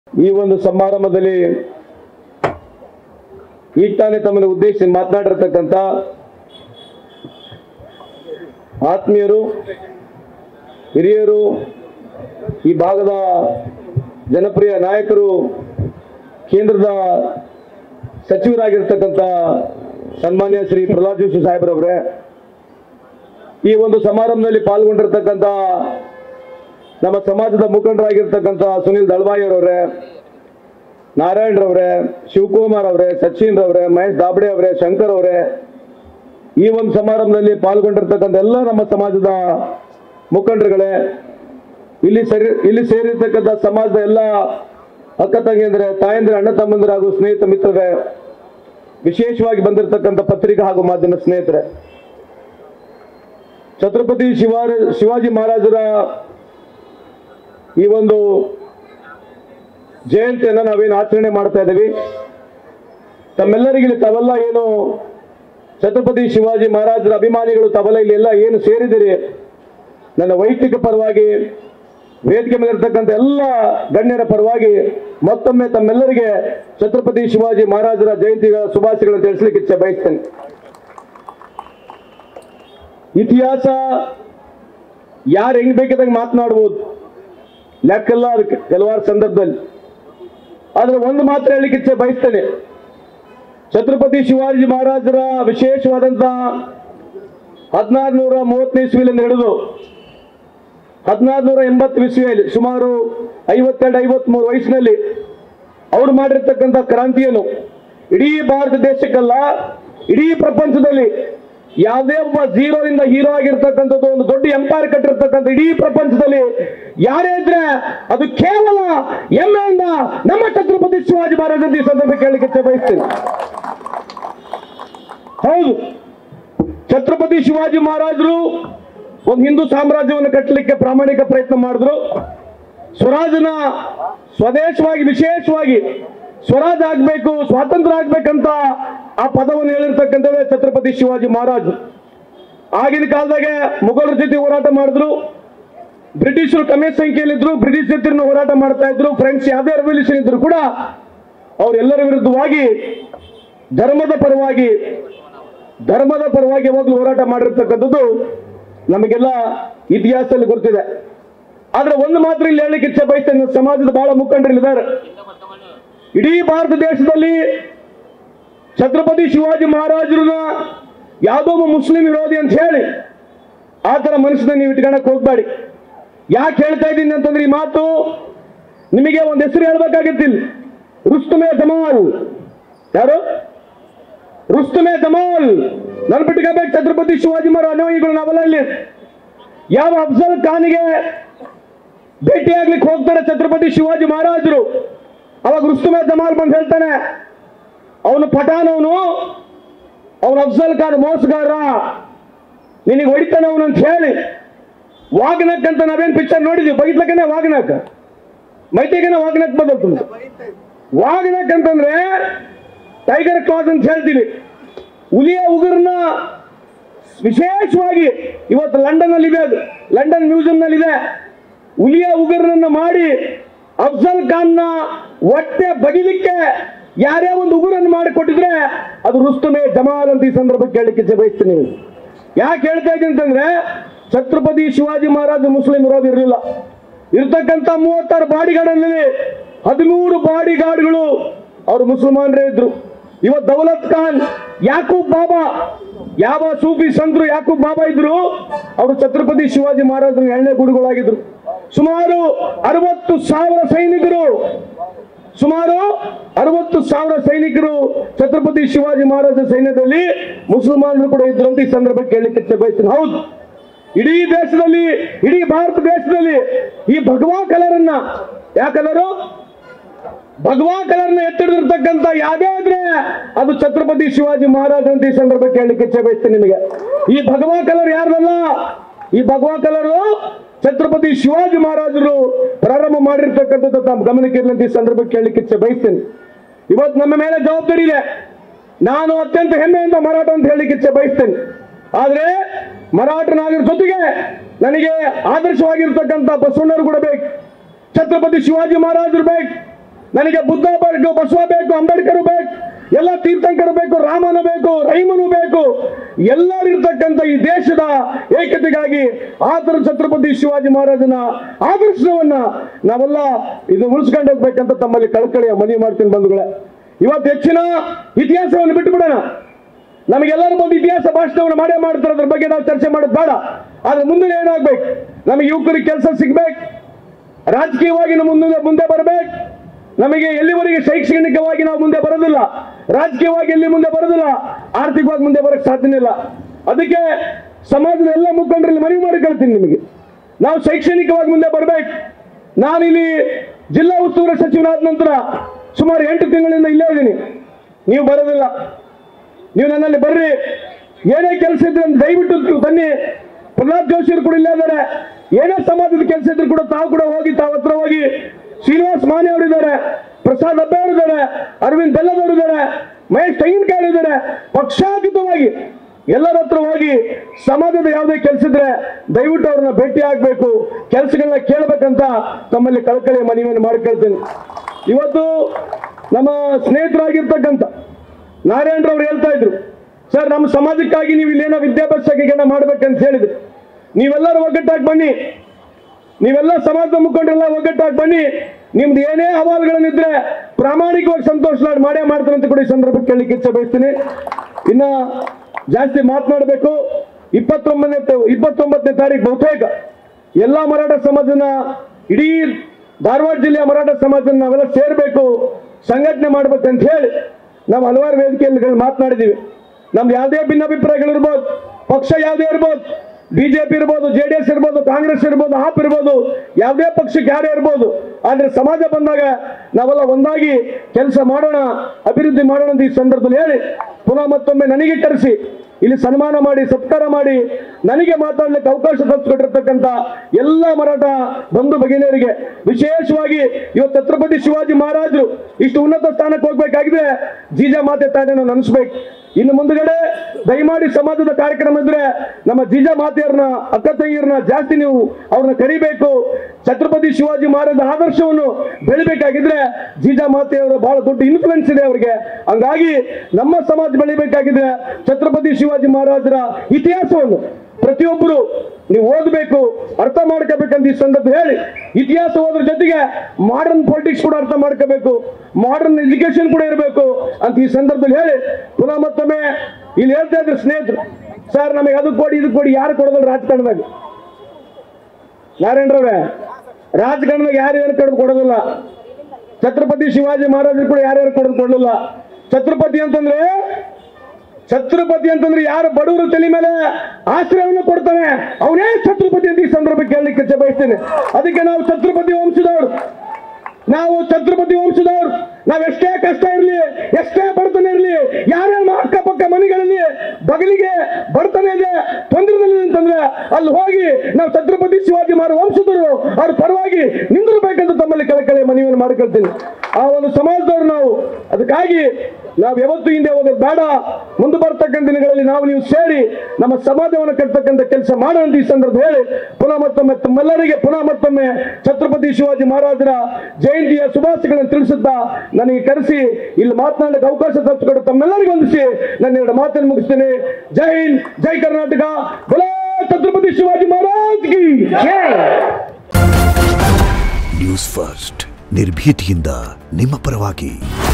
ಈ ಒಂದು ಸಮಾರಂಭದಲ್ಲಿ ಈಗ ತಾನೇ ತಮ್ಮನ್ನು ಉದ್ದೇಶಿಸಿ ಮಾತನಾಡಿರ್ತಕ್ಕಂಥ ಆತ್ಮೀಯರು ಹಿರಿಯರು ಈ ಭಾಗದ ಜನಪ್ರಿಯ ನಾಯಕರು ಕೇಂದ್ರದ ಸಚಿವರಾಗಿರ್ತಕ್ಕಂಥ ಸನ್ಮಾನ್ಯ ಶ್ರೀ ಪ್ರಹ್ಲಾದ್ ಜೋಶಿ ಸಾಹೇಬ್ರವರೇ ಈ ಒಂದು ಸಮಾರಂಭದಲ್ಲಿ ಪಾಲ್ಗೊಂಡಿರ್ತಕ್ಕಂಥ ನಮ್ಮ ಸಮಾಜದ ಮುಖಂಡರಾಗಿರ್ತಕ್ಕಂಥ ಸುನಿಲ್ ದಳ್ವಾಯಿ ಅವರವರೇ ನಾರಾಯಣ್ ರವರೇ ಶಿವಕುಮಾರ್ ಅವರೇ ಸಚಿನ್ ರವರೇ ಮಹೇಶ್ ದಾಬಡೆ ಅವರೇ ಶಂಕರ್ ಅವರೇ ಈ ಒಂದು ಸಮಾರಂಭದಲ್ಲಿ ಪಾಲ್ಗೊಂಡಿರ್ತಕ್ಕಂಥ ಎಲ್ಲ ನಮ್ಮ ಸಮಾಜದ ಮುಖಂಡರುಗಳೇ ಇಲ್ಲಿ ಸರಿ ಇಲ್ಲಿ ಸೇರಿರ್ತಕ್ಕಂಥ ಸಮಾಜದ ಎಲ್ಲ ಅಕ್ಕ ತಂಗಿಯಂದ್ರೆ ತಾಯಂದ್ರೆ ಅಣ್ಣ ತಮ್ಮಂದ್ರೆ ಹಾಗೂ ಸ್ನೇಹಿತ ಮಿತ್ರರೇ ವಿಶೇಷವಾಗಿ ಬಂದಿರತಕ್ಕಂಥ ಪತ್ರಿಕಾ ಹಾಗೂ ಮಾಧ್ಯಮ ಸ್ನೇಹಿತರೆ ಛತ್ರಪತಿ ಶಿವಾರ ಶಿವಾಜಿ ಮಹಾರಾಜರ ಈ ಒಂದು ಜಯಂತಿಯನ್ನು ನಾವೇನು ಆಚರಣೆ ಮಾಡ್ತಾ ಇದ್ದೀವಿ ತಮ್ಮೆಲ್ಲರಿಗೆ ಇಲ್ಲಿ ತಾವೆಲ್ಲ ಏನು ಛತ್ರಪತಿ ಶಿವಾಜಿ ಮಹಾರಾಜರ ಅಭಿಮಾನಿಗಳು ತಾವೆಲ್ಲ ಇಲ್ಲಿ ಎಲ್ಲ ಏನು ಸೇರಿದಿರಿ ನನ್ನ ವೈಯಕ್ತಿಕ ಪರವಾಗಿ ವೇದಿಕೆ ಮೇಲಿರ್ತಕ್ಕಂಥ ಎಲ್ಲ ಗಣ್ಯರ ಪರವಾಗಿ ಮತ್ತೊಮ್ಮೆ ತಮ್ಮೆಲ್ಲರಿಗೆ ಛತ್ರಪತಿ ಶಿವಾಜಿ ಮಹಾರಾಜರ ಜಯಂತಿಗಳ ಶುಭಾಶಯಗಳನ್ನು ತಿಳಿಸ್ಲಿಕ್ಕೆ ಇಚ್ಛೆ ಬಯಸ್ತೇನೆ ಇತಿಹಾಸ ಯಾರು ಹೆಂಗ್ ಬೇಕಿದಂಗೆ ಮಾತನಾಡ್ಬೋದು ಲೆಕ್ಕಲ್ಲ ಅದಕ್ಕೆ ಕೆಲವಾರು ಸಂದರ್ಭದಲ್ಲಿ ಆದ್ರೆ ಒಂದು ಮಾತ್ರ ಹೇಳಲಿಕ್ಕೆ ಇಚ್ಛೆ ಬಯಸ್ತೇನೆ ಛತ್ರಪತಿ ಶಿವಾಜಿ ಮಹಾರಾಜರ ವಿಶೇಷವಾದಂತಹ ಹದಿನಾರು ನೂರ ಮೂವತ್ತನೇ ಇಸ್ವಿಲಿಂದ ಹಿಡಿದು ಹದಿನಾರು ನೂರ ಎಂಬತ್ತು ಇಸ್ವಿಯಲ್ಲಿ ಸುಮಾರು ಐವತ್ತೆರಡು ಐವತ್ಮೂರು ವಯಸ್ಸಿನಲ್ಲಿ ಅವರು ಮಾಡಿರ್ತಕ್ಕಂಥ ಕ್ರಾಂತಿಯನ್ನು ಇಡೀ ಭಾರತ ದೇಶಕ್ಕಲ್ಲ ಇಡೀ ಪ್ರಪಂಚದಲ್ಲಿ ಯಾವುದೇ ಒಬ್ಬ ಝೀರೋದಿಂದ ಹೀರೋ ಆಗಿರ್ತಕ್ಕಂಥದ್ದು ಒಂದು ದೊಡ್ಡ ಎಂಪೈರ್ ಕಟ್ಟಿರ್ತಕ್ಕಂಥ ಇಡೀ ಪ್ರಪಂಚದಲ್ಲಿ ಯಾರೇ ಇದ್ರೆ ಅದು ಕೇವಲ ಹೆಮ್ಮೆಯಿಂದ ನಮ್ಮ ಛತ್ರಪತಿ ಶಿವಾಜಿ ಮಹಾರಾಜರ ಈ ಸಂದರ್ಭ ಕೇಳಲಿಕ್ಕೆ ಇಚ್ಛೆ ಬಯಸ್ತೀನಿ ಹೌದು ಛತ್ರಪತಿ ಶಿವಾಜಿ ಮಹಾರಾಜರು ಒಂದು ಹಿಂದೂ ಸಾಮ್ರಾಜ್ಯವನ್ನು ಕಟ್ಟಲಿಕ್ಕೆ ಪ್ರಾಮಾಣಿಕ ಪ್ರಯತ್ನ ಮಾಡಿದ್ರು ಸ್ವರಾಜನ ಸ್ವದೇಶವಾಗಿ ವಿಶೇಷವಾಗಿ ಸ್ವರಾಜ್ ಆಗ್ಬೇಕು ಸ್ವಾತಂತ್ರ್ಯ ಆಗ್ಬೇಕಂತ ಆ ಪದವನ್ನು ಹೇಳಿರ್ತಕ್ಕಂಥದ್ದೇ ಛತ್ರಪತಿ ಶಿವಾಜಿ ಮಹಾರಾಜ್ ಆಗಿನ ಕಾಲದಾಗೆ ಮುಘಲರ ಜೊತೆ ಹೋರಾಟ ಮಾಡಿದ್ರು ಬ್ರಿಟಿಷರು ಕಮ್ಮಿ ಸಂಖ್ಯೆಯಲ್ಲಿದ್ರು ಬ್ರಿಟಿಷ್ ಜೊತೆ ಹೋರಾಟ ಮಾಡ್ತಾ ಇದ್ರು ಫ್ರೆಂಚ್ ಯಾವುದೇ ರೆವಲ್ಯೂಷನ್ ಇದ್ರು ಕೂಡ ಅವರೆಲ್ಲರ ವಿರುದ್ಧವಾಗಿ ಧರ್ಮದ ಪರವಾಗಿ ಧರ್ಮದ ಪರವಾಗಿ ಯಾವಾಗಲೂ ಹೋರಾಟ ಮಾಡಿರ್ತಕ್ಕಂಥದ್ದು ನಮಗೆಲ್ಲ ಇತಿಹಾಸದಲ್ಲಿ ಗೊತ್ತಿದೆ ಆದ್ರೆ ಒಂದು ಮಾತ್ರ ಇಲ್ಲಿ ಹೇಳಲಿಕ್ಕೆ ಇಚ್ಛೆ ಬಯಸ್ತೇನೆ ಸಮಾಜದ ಬಹಳ ಮುಖಂಡರು ಇದ್ದಾರೆ ಇಡೀ ಭಾರತ ದೇಶದಲ್ಲಿ ಛತ್ರಪತಿ ಶಿವಾಜಿ ಮಹಾರಾಜರನ್ನ ಯಾವುದೋ ಒಬ್ಬ ಮುಸ್ಲಿಂ ವಿರೋಧಿ ಅಂತ ಹೇಳಿ ಆ ಥರ ಮನಸ್ಸನ್ನ ನೀವು ಇಟ್ಕೊಳಕ್ ಹೋಗ್ಬೇಡಿ ಯಾಕೆ ಹೇಳ್ತಾ ಇದ್ದೀನಿ ಅಂತಂದ್ರೆ ಈ ಮಾತು ನಿಮಗೆ ಒಂದು ಹೆಸರು ಹೇಳ್ಬೇಕಾಗಿತ್ತಿಲ್ಲ ರುಸ್ತುಮೆ ಜಮಾಲ್ ಯಾರು ರುಸ್ತುಮೆ ಜಮಾಲ್ ನೆನ್ಪಿಟ್ಕೋಬೇಕು ಛತ್ರಪತಿ ಶಿವಾಜಿ ಮಹಾರಾಜ ಅನುಯಾಯಿಗಳು ನಾವೆಲ್ಲ ಇಲ್ಲಿ ಯಾವ ಅಫ್ಜಲ್ ಖಾನಿಗೆ ಭೇಟಿಯಾಗ್ಲಿಕ್ಕೆ ಹೋಗ್ತಾರೆ ಛತ್ರಪತಿ ಶಿವಾಜಿ ಮಹಾರಾಜರು ಅವಾಗ ರುಸ್ತುಮೆ ಜಮಾಲ್ ಬಂದು ಹೇಳ್ತಾನೆ ಅವನು ಪಠಾನ್ ಅವನು ಅವನು ಅಫ್ಜಲ್ ಖಾನ್ ಮೋಸಗಾರ ನಿನಗೆ ಹೊಡಿತಾನೆ ಅವನು ಅಂತ ಹೇಳಿ ವಾಗ್ನಕ್ ಅಂತ ನಾವೇನ್ ಪಿಕ್ಚರ್ ನೋಡಿದ್ವಿ ಬಗಿದ್ಲಕ್ಕನೆ ವಾಗ್ನಕ್ ಮೈಟಿಗೆನೆ ವಾಗ್ನಕ್ ಬದಲ್ತು ವಾಗ್ನಕ್ ಅಂತಂದ್ರೆ ಟೈಗರ್ ಕ್ಲಾಸ್ ಅಂತ ಹೇಳ್ತೀವಿ ಹುಲಿಯ ಉಗುರನ್ನ ವಿಶೇಷವಾಗಿ ಇವತ್ತು ಲಂಡನ್ ಅಲ್ಲಿ ಇದೆ ಅದು ಲಂಡನ್ ಮ್ಯೂಸಿಯಂ ನಲ್ಲಿ ಇದೆ ಹುಲಿಯ ಉಗುರನ್ನ ಮಾಡಿ ಅಫ್ಜಲ್ ಖಾನ್ನ ಹೊಟ್ಟೆ ಬಗಿಲಿಕ್ಕೆ ಯಾರೇ ಒಂದು ಉಗುರನ್ನು ಮಾಡಿ ಕೊಟ್ಟಿದ್ರೆ ಅದು ರುಸ್ತುಮೆ ಜಮಾಲ್ ಅಂತ ಈ ಸಂದರ್ಭಕ್ಕೆ ಕೇಳಲಿಕ್ಕೆ ಇಚ್ಛೆ ಬಯಸ್ತೀನಿ ಯಾಕೆ ಹೇಳ್ತಾ ಇದ್ದೀನಿ ಅಂತಂದ್ರೆ ಛತ್ರಪತಿ ಶಿವಾಜಿ ಮಹಾರಾಜ ಮುಸ್ಲಿಂ ವಿರೋಧ ಇರಲಿಲ್ಲ ಇರ್ತಕ್ಕಂಥ ಮೂವತ್ತಾರು ಬಾಡಿಗಾರ್ಡ್ನಲ್ಲಿ ಹದಿಮೂರು ಬಾಡಿಗಾರ್ಡ್ಗಳು ಅವರು ಮುಸಲ್ಮಾನರೇ ಇದ್ರು ಇವತ್ತು ದೌಲತ್ ಖಾನ್ ಯಾಕೂಬ್ ಬಾಬಾ ಯಾವ ಸೂಫಿ ಸಂತರು ಯಾಕೂಬ್ ಬಾಬಾ ಇದ್ರು ಅವರು ಛತ್ರಪತಿ ಶಿವಾಜಿ ಮಹಾರಾಜರ ಎಣ್ಣೆ ಗುಡುಗಳಾಗಿದ್ರು ಸುಮಾರು ಅರವತ್ತು ಸಾವಿರ ಸೈನಿಕರು ಸುಮಾರು ಅರವತ್ತು ಸಾವಿರ ಸೈನಿಕರು ಛತ್ರಪತಿ ಶಿವಾಜಿ ಮಹಾರಾಜ ಸೈನ್ಯದಲ್ಲಿ ಮುಸಲ್ಮಾನರು ಕೂಡ ಇದ್ರು ಅಂತ ಈ ಸಂದರ್ಭಕ್ಕೆ ಕೇಳಲಿಕ್ಕೆ ಇಚ್ಛೆ ಬಯಸ್ತೀನಿ ಹೌದು ಇಡೀ ದೇಶದಲ್ಲಿ ಇಡೀ ಭಾರತ ದೇಶದಲ್ಲಿ ಈ ಭಗವಾ ಕಲರ್ ಅನ್ನ ಯಾವ ಕಲರು ಭಗವಾ ಕಲರ್ನ ಎತ್ತಿಡಿದಿರ್ತಕ್ಕಂಥ ಯಾವ್ದೇ ಇದ್ರೆ ಅದು ಛತ್ರಪತಿ ಶಿವಾಜಿ ಮಹಾರಾಜ ಅಂತ ಈ ಸಂದರ್ಭಕ್ಕೆ ಹೇಳಲಿಕ್ಕೆ ಇಚ್ಛೆ ಬಯಸ್ತೀನಿ ನಿಮಗೆ ಈ ಭಗವಾ ಕಲರ್ ಯಾರ್ದಲ್ಲ ಈ ಭಗವಾ ಕಲರು ಛತ್ರಪತಿ ಶಿವಾಜಿ ಮಹಾರಾಜರು ಪ್ರಾರಂಭ ಮಾಡಿರ್ತಕ್ಕಂಥದ್ದು ತಮ್ಮ ಗಮನಕ್ಕೆ ಇರಲಿ ಅಂತ ಈ ಸಂದರ್ಭಕ್ಕೆ ಹೇಳಲಿಕ್ಕೆ ಇಚ್ಛೆ ಬಯಸ್ತೀನಿ ಇವತ್ತು ನಮ್ಮ ಮೇಲೆ ಜವಾಬ್ದಾರಿ ಇದೆ ನಾನು ಅತ್ಯಂತ ಹೆಮ್ಮೆಯಿಂದ ಮರಾಠ ಅಂತ ಹೇಳಲಿಕ್ಕೆ ಇಚ್ಛೆ ಬಯಸ್ತೇನೆ ಆದ್ರೆ ಮರಾಠನಾಗಿರೋ ಜೊತೆಗೆ ನನಗೆ ಆದರ್ಶವಾಗಿರ್ತಕ್ಕಂಥ ಬಸವಣ್ಣರು ಕೂಡ ಬೇಕು ಛತ್ರಪತಿ ಶಿವಾಜಿ ಮಹಾರಾಜರು ಬೇಕು ನನಗೆ ಬುದ್ಧ ಬೇಕು ಬಸವ ಬೇಕು ಅಂಬೇಡ್ಕರ್ ಬೇಕು ಎಲ್ಲ ತೀರ್ಥಂಕರು ಬೇಕು ರಾಮನ ಬೇಕು ರೈಮನು ಬೇಕು ಎಲ್ಲರೂ ಇರ್ತಕ್ಕಂಥ ಈ ದೇಶದ ಏಕತೆಗಾಗಿ ಆತರ ಛತ್ರಪತಿ ಶಿವಾಜಿ ಮಹಾರಾಜನ ಆದರ್ಶವನ್ನ ನಾವೆಲ್ಲ ಇದು ಉಳಿಸ್ಕೊಂಡು ಹೋಗ್ಬೇಕಂತ ತಮ್ಮಲ್ಲಿ ಕಳಕಳಿಯ ಮನವಿ ಮಾಡ್ತೀನಿ ಬಂಧುಗಳೇ ಇವತ್ತು ಹೆಚ್ಚಿನ ಇತಿಹಾಸವನ್ನು ಬಿಟ್ಟು ಬಿಡೋಣ ನಮಗೆಲ್ಲರೂ ಬಂದು ಇತಿಹಾಸ ಭಾಷಣವನ್ನು ಮಾಡೇ ಮಾಡ್ತಾರೆ ಅದ್ರ ಬಗ್ಗೆ ನಾವು ಚರ್ಚೆ ಮಾಡೋದು ಬೇಡ ಆದ್ರೆ ಮುಂದೆ ಏನಾಗ್ಬೇಕು ನಮಗೆ ಯುವಕರಿಗೆ ಕೆಲಸ ಸಿಗ್ಬೇಕು ರಾಜಕೀಯವಾಗಿ ನಾವು ಮುಂದೆ ಮುಂದೆ ಬರಬೇಕು ನಮಗೆ ಎಲ್ಲಿವರೆಗೆ ಶೈಕ್ಷಣಿಕವಾಗಿ ನಾವು ಮುಂದೆ ಬರೋದಿಲ್ಲ ರಾಜಕೀಯವಾಗಿ ಎಲ್ಲಿ ಮುಂದೆ ಬರೋದಿಲ್ಲ ಆರ್ಥಿಕವಾಗಿ ಮುಂದೆ ಬರಕ್ ಸಾಧ್ಯನೇ ಇಲ್ಲ ಅದಕ್ಕೆ ಸಮಾಜದ ಎಲ್ಲ ಮುಖಂಡರಲ್ಲಿ ಮನವಿ ಮಾಡಿಕೊಳ್ತೀನಿ ನಿಮಗೆ ನಾವು ಶೈಕ್ಷಣಿಕವಾಗಿ ಮುಂದೆ ಬರಬೇಕು ನಾನಿಲ್ಲಿ ಜಿಲ್ಲಾ ಉಸ್ತುವಾರಿ ಸಚಿವನಾದ ನಂತರ ಸುಮಾರು ಎಂಟು ತಿಂಗಳಿಂದ ಇಲ್ಲೇ ಇದ್ದೀನಿ ನೀವು ಬರೋದಿಲ್ಲ ನೀವು ನನ್ನಲ್ಲಿ ಬರ್ರಿ ಏನೇ ಕೆಲಸ ಇದ್ರೆ ದಯವಿಟ್ಟು ಬನ್ನಿ ಪ್ರಹ್ಲಾದ್ ಜೋಶಿ ಕೂಡ ಇಲ್ಲೇ ಇದ್ದಾರೆ ಏನೇ ಸಮಾಜದ ಕೆಲಸ ಇದ್ರು ಕೂಡ ತಾವು ಕೂಡ ಹೋಗಿ ತಾವು ಹತ್ರ ಹೋಗಿ ಶ್ರೀನಿವಾಸ್ ಮಾನೆ ಅವರು ಇದ್ದಾರೆ ಪ್ರಸಾದ್ ಅಬ್ಬೆ ಅವರು ಇದ್ದಾರೆ ಅರವಿಂದ್ ಬೆಲ್ಲದವರು ಇದ್ದಾರೆ ಮಹೇಶ್ ತೆಂಗಿನಕಾಯಿ ಇದ್ದಾರೆ ಪಕ್ಷಾತೀತವಾಗಿ ಎಲ್ಲರ ಹತ್ರ ಹೋಗಿ ಸಮಾಜದ ಯಾವುದೇ ಕೆಲಸ ಇದ್ರೆ ದಯವಿಟ್ಟು ಅವ್ರನ್ನ ಭೇಟಿ ಆಗ್ಬೇಕು ಕೆಲಸಗಳನ್ನ ಕೇಳಬೇಕಂತ ತಮ್ಮಲ್ಲಿ ಕಳಕಳಿಯ ಮನವಿಯನ್ನು ಮಾಡ್ಕೊಳ್ತೇನೆ ಇವತ್ತು ನಮ್ಮ ಸ್ನೇಹಿತರಾಗಿರ್ತಕ್ಕಂಥ ನಾರಾಯಣರವ್ರು ಹೇಳ್ತಾ ಇದ್ರು ಸರ್ ನಮ್ಮ ಸಮಾಜಕ್ಕಾಗಿ ನೀವು ಇಲ್ಲೇನೋ ವಿದ್ಯಾಭ್ಯಾಸಕ್ಕೆ ಮಾಡ್ಬೇಕಂತ ಹೇಳಿದ್ರು ನೀವೆಲ್ಲರೂ ಒಗ್ಗಟ್ಟಾಗಿ ಬನ್ನಿ ನೀವೆಲ್ಲ ಸಮಾಜದ ಮುಖಂಡರೆಲ್ಲ ಒಗ್ಗಟ್ಟಾಗಿ ಬನ್ನಿ ನಿಮ್ದು ಏನೇ ಅಹವಾಲುಗಳನ್ನಿದ್ರೆ ಪ್ರಾಮಾಣಿಕವಾಗಿ ಸಂತೋಷ ನಾಡು ಮಾಡೇ ಮಾಡ್ತಾರೆ ಅಂತ ಕೂಡ ಈ ಸಂದರ್ಭಕ್ಕೆ ಕೇಳಲಿಕ್ಕೆ ಇಚ್ಛೆ ಬಯಸ್ತೀನಿ ಇನ್ನ ಜಾಸ್ತಿ ಮಾತನಾಡಬೇಕು ಇಪ್ಪತ್ತೊಂಬತ್ತನೇ ಇಪ್ಪತ್ತೊಂಬತ್ತನೇ ತಾರೀಕು ಬಹುತೇಕ ಎಲ್ಲ ಮರಾಠ ಸಮಾಜನ ಇಡೀ ಧಾರವಾಡ ಜಿಲ್ಲೆಯ ಮರಾಠ ಸಮಾಜನ ನಾವೆಲ್ಲ ಸೇರ್ಬೇಕು ಸಂಘಟನೆ ಮಾಡ್ಬೇಕಂತ ಹೇಳಿ ನಾವು ಹಲವಾರು ವೇದಿಕೆಯಲ್ಲಿ ಮಾತನಾಡಿದೀವಿ ನಮ್ದು ಯಾವುದೇ ಭಿನ್ನಾಭಿಪ್ರಾಯಗಳಿರ್ಬೋದು ಪಕ್ಷ ಯಾವುದೇ ಇರ್ಬೋದು ಬಿಜೆಪಿ ಇರ್ಬೋದು ಜೆ ಡಿ ಎಸ್ ಇರ್ಬೋದು ಕಾಂಗ್ರೆಸ್ ಇರ್ಬೋದು ಆಪ್ ಇರ್ಬೋದು ಯಾವುದೇ ಪಕ್ಷಕ್ಕೆ ಯಾರೇ ಇರ್ಬೋದು ಆದ್ರೆ ಸಮಾಜ ಬಂದಾಗ ನಾವೆಲ್ಲ ಒಂದಾಗಿ ಕೆಲಸ ಮಾಡೋಣ ಅಭಿವೃದ್ಧಿ ಮಾಡೋಣ ಅಂತ ಈ ಸಂದರ್ಭದಲ್ಲಿ ಹೇಳಿ ಪುನಃ ಮತ್ತೊಮ್ಮೆ ನನಗೆ ಕರೆಸಿ ಇಲ್ಲಿ ಸನ್ಮಾನ ಮಾಡಿ ಸತ್ಕಾರ ಮಾಡಿ ನನಗೆ ಮಾತಾಡ್ಲಿಕ್ಕೆ ಅವಕಾಶ ತಪ್ಪಿಕೊಟ್ಟಿರ್ತಕ್ಕಂಥ ಎಲ್ಲ ಮರಾಠ ಬಂಧು ಭಗಿನಿಯರಿಗೆ ವಿಶೇಷವಾಗಿ ಇವತ್ತು ಛತ್ರಪತಿ ಶಿವಾಜಿ ಮಹಾರಾಜರು ಇಷ್ಟು ಉನ್ನತ ಸ್ಥಾನಕ್ಕೆ ಹೋಗ್ಬೇಕಾಗಿದೆ ಜೀಜ ಮಾತೆ ತಾನೇನೋ ನೆನೆಸ್ಬೇಕು ಇನ್ನು ಮುಂದುಗಡೆ ದಯಮಾಡಿ ಸಮಾಜದ ಕಾರ್ಯಕ್ರಮ ಇದ್ರೆ ನಮ್ಮ ಜೀಜ ಮಾತೆಯರನ್ನ ಅಕ್ಕ ತಂಗಿಯರನ್ನ ಜಾಸ್ತಿ ನೀವು ಅವ್ರನ್ನ ಕರಿಬೇಕು ಛತ್ರಪತಿ ಶಿವಾಜಿ ಮಹಾರಾಜ ಆದರ್ಶವನ್ನು ಬೆಳಿಬೇಕಾಗಿದ್ರೆ ಜೀಜಾ ಮಾತೆಯವರ ಬಹಳ ದೊಡ್ಡ ಇನ್ಫ್ಲುಯೆನ್ಸ್ ಇದೆ ಅವರಿಗೆ ಹಂಗಾಗಿ ನಮ್ಮ ಸಮಾಜ ಬೆಳಿಬೇಕಾಗಿದ್ರೆ ಛತ್ರಪತಿ ಶಿವಾಜಿ ಮಹಾರಾಜರ ಇತಿಹಾಸವನ್ನು ಪ್ರತಿಯೊಬ್ಬರು ನೀವು ಓದಬೇಕು ಅರ್ಥ ಮಾಡ್ಕೋಬೇಕಂತ ಈ ಸಂದರ್ಭ ಹೇಳಿ ಇತಿಹಾಸ ಓದ್ರ ಜೊತೆಗೆ ಮಾಡರ್ನ್ ಪೊಲಿಟಿಕ್ಸ್ ಕೂಡ ಅರ್ಥ ಮಾಡ್ಕೋಬೇಕು ಮಾಡರ್ನ್ ಎಜುಕೇಶನ್ ಕೂಡ ಇರಬೇಕು ಅಂತ ಈ ಸಂದರ್ಭದಲ್ಲಿ ಹೇಳಿ ಪುನಃ ಮತ್ತೊಮ್ಮೆ ಇಲ್ಲಿ ಹೇಳ್ತಾ ಇದ್ರು ಸ್ನೇಹಿತರು ಸರ್ ನಮಗೆ ಅದು ಕೊಡಿ ಇದು ಕೊಡಿ ಯಾರು ಕೊಡೋದಿಲ್ಲ ರಾಜಕಾರಣದಾಗ ನಾರಾಯಣರವ್ರೆ ರಾಜಕಾರಣದಾಗ ಯಾರು ಏನು ಕಡ್ದು ಕೊಡೋದಿಲ್ಲ ಛತ್ರಪತಿ ಶಿವಾಜಿ ಮಹಾರಾಜರು ಕೂಡ ಯಾರ್ಯಾರು ಕೊಡೋದು ಕೊಡಲಿಲ್ಲ ಛತ್ರಪತಿ ಅಂತಂದ್ರೆ ಛತ್ರಪತಿ ಅಂತಂದ್ರೆ ಯಾರು ಬಡವರು ತಲೆ ಮೇಲೆ ಆಶ್ರಯವನ್ನು ಕೊಡ್ತಾನೆ ಅವನೇ ಛತ್ರಪತಿ ಅಂತ ಈ ಸಂದರ್ಭಕ್ಕೆ ಹೇಳಲಿಕ್ಕೆ ಇಚ್ಛೆ ಬಯಸ್ತೇನೆ ಅದಕ್ಕೆ ನಾವು ಛತ್ರಪತಿ ವಂಶದವರು ನಾವು ಛತ್ರಪತಿ ವಂಶದವ್ರು ನಾವ್ ಎಷ್ಟೇ ಕಷ್ಟ ಇರಲಿ ಎಷ್ಟೇ ಬಡತನ ಇರಲಿ ಯಾರೇ ಅಕ್ಕಪಕ್ಕ ಮನೆಗಳಲ್ಲಿ ಬಗಲಿಗೆ ಬಡತನ ಇದೆ ತೊಂದರೆದಲ್ಲಿ ಅಂತಂದ್ರೆ ಅಲ್ಲಿ ಹೋಗಿ ನಾವು ಛತ್ರಪತಿ ಶಿವಾಜಿ ಮಾರ ವಂಶದವರು ಅವ್ರ ಪರವಾಗಿ ನಿಂದಿರ್ಬೇಕಂತ ತಮ್ಮಲ್ಲಿ ಕಳಕಳಿ ಮನವಿಯನ್ನು ಮಾಡ್ಕೊಳ್ತೀನಿ ಆ ಒಂದು ಸಮಾಜದವ್ರು ನಾವು ಅದಕ್ಕಾಗಿ ನಾವು ಯಾವತ್ತೂ ಹಿಂದೆ ಹೋಗೋದು ಬೇಡ ಮುಂದೆ ಬರ್ತಕ್ಕಂಥ ದಿನಗಳಲ್ಲಿ ನಾವು ನೀವು ಸೇರಿ ನಮ್ಮ ಸಮಾಜವನ್ನು ಕಟ್ತಕ್ಕಂಥ ಕೆಲಸ ಮಾಡೋಣ ಅಂತ ಈ ಸಂದರ್ಭ ಹೇಳಿ ಪುನಃ ಮತ್ತೊಮ್ಮೆ ತಮ್ಮೆಲ್ಲರಿಗೆ ಪುನಃ ಮತ್ತೊಮ್ಮೆ ಛತ್ರಪತಿ ಶಿವಾಜಿ ಮಹಾರಾಜರ ಜಯಂತಿಯ ಶುಭಾಶಯಗಳನ್ನು ತಿಳಿಸುತ್ತಾ ನನಗೆ ಕರೆಸಿ ಇಲ್ಲಿ ಮಾತನಾಡಲಿಕ್ಕೆ ಅವಕಾಶ ತಪ್ಪಿಸಿಕೊಟ್ಟು ತಮ್ಮೆಲ್ಲರಿಗೂ ಹೊಂದಿಸಿ ನನ್ನ ಎರಡು ಮಾತನ್ನು ಮುಗಿಸ್ತೇನೆ ಜೈ ಹಿಂದ್ ಜೈ ಕರ್ನಾಟಕ ಬಲೋ ಛತ್ರಪತಿ ಶಿವಾಜಿ ಮಹಾರಾಜ್ ಕಿ ಜೈ ನ್ಯೂಸ್ ಫಸ್ಟ್ ನಿರ್ಭೀತಿಯಿಂದ ನಿಮ್ಮ ಪರವಾಗಿ